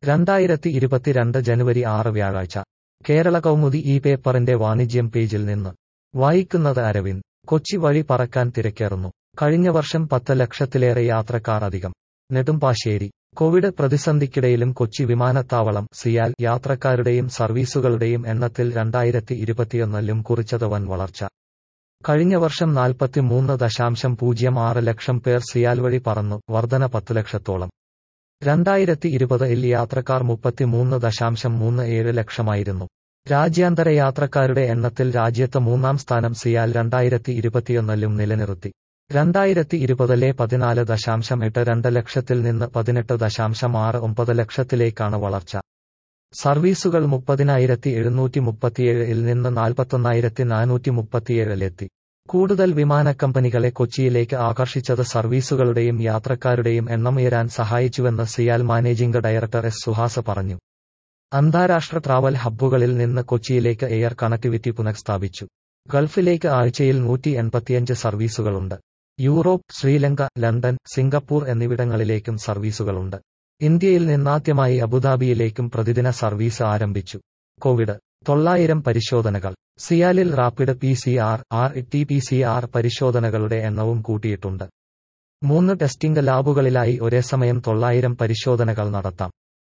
രണ്ടായിരത്തി ഇരുപത്തിരണ്ട് ജനുവരി ആറ് വ്യാഴാഴ്ച കേരള കൗമുദി ഈ പേപ്പറിന്റെ വാണിജ്യം പേജിൽ നിന്ന് വായിക്കുന്നത് അരവിന്ദ് കൊച്ചി വഴി പറക്കാൻ തിരക്കേറുന്നു കഴിഞ്ഞ വർഷം പത്ത് ലക്ഷത്തിലേറെ യാത്രക്കാർ അധികം നെടുമ്പാശ്ശേരി കോവിഡ് പ്രതിസന്ധിക്കിടയിലും കൊച്ചി വിമാനത്താവളം സിയാൽ യാത്രക്കാരുടെയും സർവീസുകളുടെയും എണ്ണത്തിൽ രണ്ടായിരത്തി ഇരുപത്തിയൊന്നിലും കുറിച്ചത് വൻ വളർച്ച കഴിഞ്ഞ വർഷം നാൽപ്പത്തിമൂന്ന് ദശാംശം പൂജ്യം ആറ് ലക്ഷം പേർ സിയാൽ വഴി പറന്നു വർധന പത്ത് ലക്ഷത്തോളം രണ്ടായിരത്തി ഇരുപതിൽ യാത്രക്കാർ മുപ്പത്തിമൂന്ന് ദശാംശം മൂന്ന് ഏഴ് ലക്ഷമായിരുന്നു രാജ്യാന്തര യാത്രക്കാരുടെ എണ്ണത്തിൽ രാജ്യത്ത് മൂന്നാം സ്ഥാനം സിയാൽ രണ്ടായിരത്തി ഇരുപത്തിയൊന്നിലും നിലനിർത്തി രണ്ടായിരത്തി ഇരുപതിലെ പതിനാല് ദശാംശം എട്ട് രണ്ട് ലക്ഷത്തിൽ നിന്ന് പതിനെട്ട് ദശാംശം ആറ് ഒമ്പത് ലക്ഷത്തിലേക്കാണ് വളർച്ച സർവീസുകൾ മുപ്പതിനായിരത്തി എഴുന്നൂറ്റി മുപ്പത്തിയേഴിൽ നിന്ന് നാൽപ്പത്തൊന്നായിരത്തി നാനൂറ്റി മുപ്പത്തിയേഴിലെത്തി കൂടുതൽ വിമാനക്കമ്പനികളെ കൊച്ചിയിലേക്ക് ആകർഷിച്ചത് സർവീസുകളുടെയും യാത്രക്കാരുടെയും എണ്ണമുയരാൻ സഹായിച്ചുവെന്ന് CIAL managing director S Suhas പറഞ്ഞു അന്താരാഷ്ട്ര ട്രാവൽ ഹബ്ബുകളിൽ നിന്ന് കൊച്ചിയിലേക്ക് എയർ കണക്ടിവിറ്റി പുനഃസ്ഥാപിച്ചു ഗൾഫിലേക്ക് ആഴ്ചയിൽ നൂറ്റി എൺപത്തിയഞ്ച് സർവീസുകളുണ്ട് യൂറോപ്പ് ശ്രീലങ്ക ലണ്ടൻ സിംഗപ്പൂർ എന്നിവിടങ്ങളിലേക്കും സർവീസുകളുണ്ട് ഇന്ത്യയിൽ നിന്നാദ്യമായി അബുദാബിയിലേക്കും പ്രതിദിന സർവീസ് ആരംഭിച്ചു കോവിഡ് തൊള്ളായിരം പരിശോധനകൾ സിയാലിൽ rapid P C R R T P C R പരിശോധനകളുടെ എണ്ണവും കൂട്ടിയിട്ടുണ്ട് മൂന്ന് ടെസ്റ്റിംഗ് ലാബുകളിലായി ഒരേ സമയം തൊള്ളായിരം പരിശോധനകൾ നടത്താം